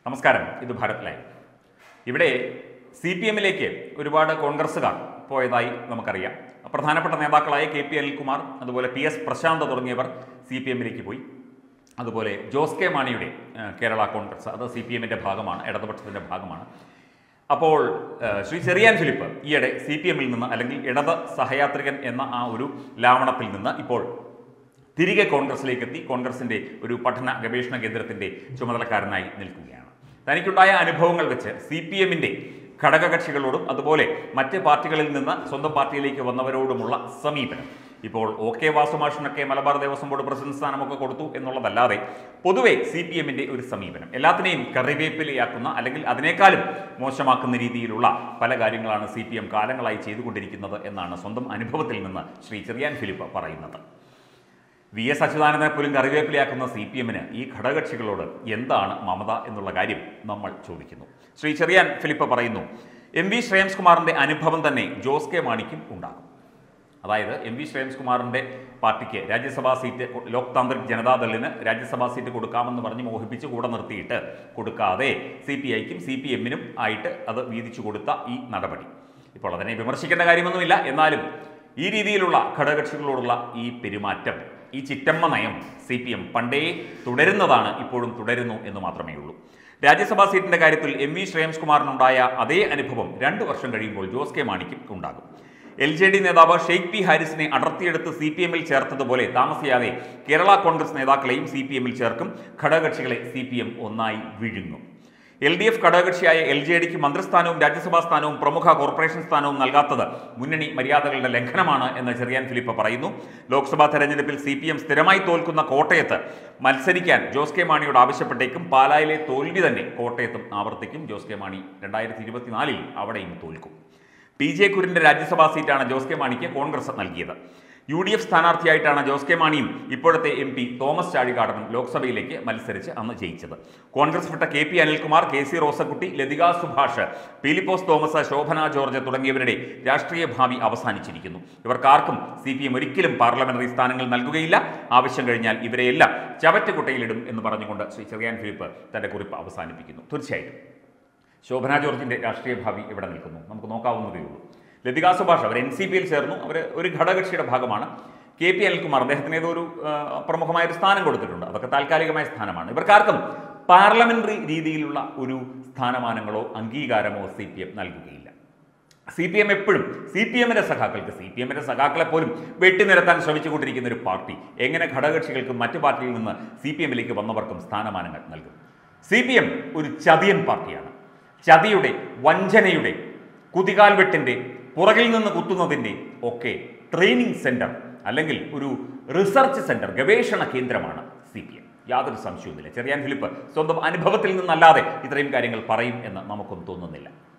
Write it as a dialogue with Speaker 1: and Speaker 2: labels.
Speaker 1: നമസ്കാരം ഇത് ഭാരത് ലൈവ് ഇവിടെ സി പി എമ്മിലേക്ക് ഒരുപാട് കോൺഗ്രസ്സുകാർ പോയതായി നമുക്കറിയാം പ്രധാനപ്പെട്ട നേതാക്കളായ കെ പി അനിൽകുമാർ അതുപോലെ പി എസ് പ്രശാന്ത് തുടങ്ങിയവർ സി പി എമ്മിലേക്ക് പോയി അതുപോലെ ജോസ് കെ മാണിയുടെ ഏഹ്, കേരള കോൺഗ്രസ് അത് സി പി എമ്മിൻ്റെ ഭാഗമാണ് ഇടതുപക്ഷത്തിൻ്റെ ഭാഗമാണ് അപ്പോൾ ഏഹ്, ശ്രീ ചെറിയാൻ ഫിലിപ്പ് ഈയിടെ സി പി എമ്മിൽ നിന്ന് അല്ലെങ്കിൽ ഇടത് സഹയാത്രികൻ എന്ന ആ ഒരു ലാവണത്തിൽ നിന്ന് ഇപ്പോൾ തിരികെ കോൺഗ്രസിലേക്ക് എത്തി കോൺഗ്രസിന്റെ ഒരു പഠന ഗവേഷണ കേന്ദ്രത്തിന്റെ ചുമതലക്കാരനായി നിൽക്കുകയാണ് തനിക്കുണ്ടായ അനുഭവങ്ങൾ വെച്ച് സി പി എമ്മിന്റെ ഘടകകക്ഷികളോടും അതുപോലെ മറ്റ് പാർട്ടികളിൽ നിന്ന് സ്വന്തം പാർട്ടിയിലേക്ക് വന്നവരോടുമുള്ള സമീപനം ഇപ്പോൾ ഒ കെ വാസുമാഷിനൊക്കെ മലബാർ ദേവസ്വം ബോർഡ് പ്രസിഡന്റ് സ്ഥാനമൊക്കെ കൊടുത്തു എന്നുള്ളതല്ലാതെ പൊതുവെ സി പി എമ്മിന്റെ ഒരു സമീപനം എല്ലാത്തിനെയും കറിവേപ്പിലയാക്കുന്ന അല്ലെങ്കിൽ അതിനേക്കാളും മോശമാക്കുന്ന രീതിയിലുള്ള പല കാര്യങ്ങളാണ് സി പി എം കാലങ്ങളായി ചെയ്തുകൊണ്ടിരിക്കുന്നത് എന്നാണ് സ്വന്തം അനുഭവത്തിൽ നിന്ന് ശ്രീ ചെറിയാൻ ഫിലിപ്പ് പറയുന്നത് വി എസ് അച്യുതാനന്ദനെ പോലും കറിവേപ്പിലയാക്കുന്ന സി പി എമ്മിന് ഈ ഘടകകക്ഷികളോട് എന്താണ് മമത എന്നുള്ള കാര്യം നമ്മൾ ചോദിക്കുന്നു ശ്രീ ചെറിയാൻ ഫിലിപ്പ് പറയുന്നു എം വി ശ്രേയംസ് കുമാറിന്റെ അനുഭവം തന്നെ ജോസ് കെ മാണിക്കും ഉണ്ടാകും അതായത് എം വി ശ്രേയംസ് കുമാറിന്റെ പാർട്ടിക്ക് രാജ്യസഭാ സീറ്റ് കൊ- ലോക് താന്ത്രിക് ജനതാദളിന് രാജ്യസഭാ സീറ്റ് കൊടുക്കാമെന്ന് പറഞ്ഞ് മോഹിപ്പിച്ച് കൂടെ നിർത്തിയിട്ട് കൊടുക്കാതെ സി പി ഐക്കും സി പി എമ്മിനും ആയിട്ട് അത് വീതിച്ചു കൊടുത്ത ഈ നടപടി ഇപ്പോൾ അതിനെ വിമർശിക്കേണ്ട കാര്യമൊന്നുമില്ല എന്നാലും ഈ രീതിയിലുള്ള ഘടകകക്ഷികളോടുള്ള ഈ പെരുമാറ്റം ഈ ചിറ്റമ്മ നയം സി പി എം പണ്ടേ തുടരുന്നതാണ് ഇപ്പോഴും തുടരുന്നു എന്ന് മാത്രമേ ഉള്ളൂ രാജ്യസഭാ സീറ്റിന്റെ കാര്യത്തിൽ എം വി ശ്രേയംസ് കുമാറിനുണ്ടായ അതേ അനുഭവം രണ്ടു വർഷം കഴിയുമ്പോൾ ജോസ് കെ മാണിക്കും ഉണ്ടാകും എൽ ജെ ഡി നേതാവ് ഷെയ്ഖ് പി ഹാരിസിനെ അടർത്തിയെടുത്ത് സി പി എമ്മിൽ ചേർത്തതുപോലെ താമസിയാതെ കേരള കോൺഗ്രസ് നേതാക്കളെയും സി പി എമ്മിൽ ചേർക്കും ഘടകകക്ഷികളെ സി പി എം ഒന്നായി വിഴുങ്ങും എൽ ഡി എഫ് ഘടകകക്ഷിയായ എൽ ജെ ഡിക്ക് മന്ത്രിസ്ഥാനവും രാജ്യസഭാ സ്ഥാനവും പ്രമുഖ കോർപ്പറേഷൻ സ്ഥാനവും നൽകാത്തത് മുന്നണി മര്യാദകളുടെ ലംഘനമാണ് എന്ന് ചെറിയാൻ ഫിലിപ്പ് പറയുന്നു ലോക്സഭാ തെരഞ്ഞെടുപ്പിൽ സി പി എം സ്ഥിരമായി തോൽക്കുന്ന കോട്ടയത്ത് മത്സരിക്കാൻ ജോസ് കെ മാണിയോട് ആവശ്യപ്പെട്ടേക്കും പാലായിലെ തോൽവി തന്നെ കോട്ടയത്തും ആവർത്തിക്കും ജോസ് കെ മാണി രണ്ടായിരത്തി ഇരുപത്തിനാലിൽ അവിടെയും തോൽക്കും പി ജെ കുര്യന്റെ രാജ്യസഭാ സീറ്റാണ് ജോസ് കെ മാണിക്ക് കോൺഗ്രസ് നൽകിയത് യു ഡി എഫ് സ്ഥാനാർത്ഥിയായിട്ടാണ് ജോസ് കെ മാണിയും ഇപ്പോഴത്തെ എം പി തോമസ് ചാഴികാടനും ലോക്സഭയിലേക്ക് മത്സരിച്ച് അന്ന് ജയിച്ചത് കോൺഗ്രസ് വിട്ട K P Anilkumar K C Rosakutty Lathika Subhash Peelipose Thomas Shobhana George തുടങ്ങിയവരുടെ രാഷ്ട്രീയ ഭാവി അവസാനിച്ചിരിക്കുന്നു ഇവർക്കാർക്കും സി പി എം ഒരിക്കലും പാർലമെന്ററി സ്ഥാനങ്ങൾ നൽകുകയില്ല ആവശ്യം കഴിഞ്ഞാൽ ഇവരെയെല്ലാം ചവറ്റുകുട്ടയിലിടും എന്ന് പറഞ്ഞുകൊണ്ട് ശ്രീ ചെറിയാൻ ഫിലിപ്പ് തന്റെ കുറിപ്പ് അവസാനിപ്പിക്കുന്നു തീർച്ചയായിട്ടും ശോഭന ജോർജിന്റെ രാഷ്ട്രീയ ഭാവി ഇവിടെ നിൽക്കുന്നു നമുക്ക് നോക്കാവുന്നതേ ഉള്ളൂ ലതിക സുഭാഷ് അവർ എൻ സി പിയിൽ ചേർന്നു അവർ ഒരു ഘടകകക്ഷിയുടെ ഭാഗമാണ് കെ പി അനിൽകുമാർ അദ്ദേഹത്തിന് ഏതോ ഒരു ആ, പ്രമുഖമായ ഒരു സ്ഥാനം കൊടുത്തിട്ടുണ്ട് അതൊക്കെ താൽക്കാലികമായ സ്ഥാനമാണ് ഇവർക്കാർക്കും പാർലമെന്ററി രീതിയിലുള്ള ഒരു സ്ഥാനമാനങ്ങളോ അംഗീകാരമോ സി പി എം നൽകുകയില്ല സി പി എം എപ്പോഴും സി പി എമ്മിന്റെ സഖാക്കൾക്ക് സി പി എമ്മിന്റെ സഖാക്കളെ പോലും വെട്ടിനിരത്താൻ ശ്രമിച്ചുകൊണ്ടിരിക്കുന്ന ഒരു പാർട്ടി എങ്ങനെ ഘടകകക്ഷികൾക്കും മറ്റു പാർട്ടിയിൽ നിന്ന് സി പി എമ്മിലേക്ക് വന്നവർക്കും സ്ഥാനമാനങ്ങൾ നൽകും സി പി എം ഒരു ചതിയൻ പാർട്ടിയാണ് ചതിയുടെ വഞ്ചനയുടെ കുതികാൽവെട്ടിന്റെ പുറകിൽ നിന്ന് കുത്തുന്നതിൻ്റെ ഒക്കെ ട്രെയിനിങ് സെന്റർ അല്ലെങ്കിൽ ഒരു റിസർച്ച് സെന്റർ ഗവേഷണ കേന്ദ്രമാണ് സി പി എം യാതൊരു സംശയവുമില്ല ചെറിയാൻ ഫിലിപ്പ് സ്വന്തം അനുഭവത്തിൽ നിന്നല്ലാതെ ഇത്രയും കാര്യങ്ങൾ പറയും എന്ന് നമുക്കൊന്നും തോന്നുന്നില്ല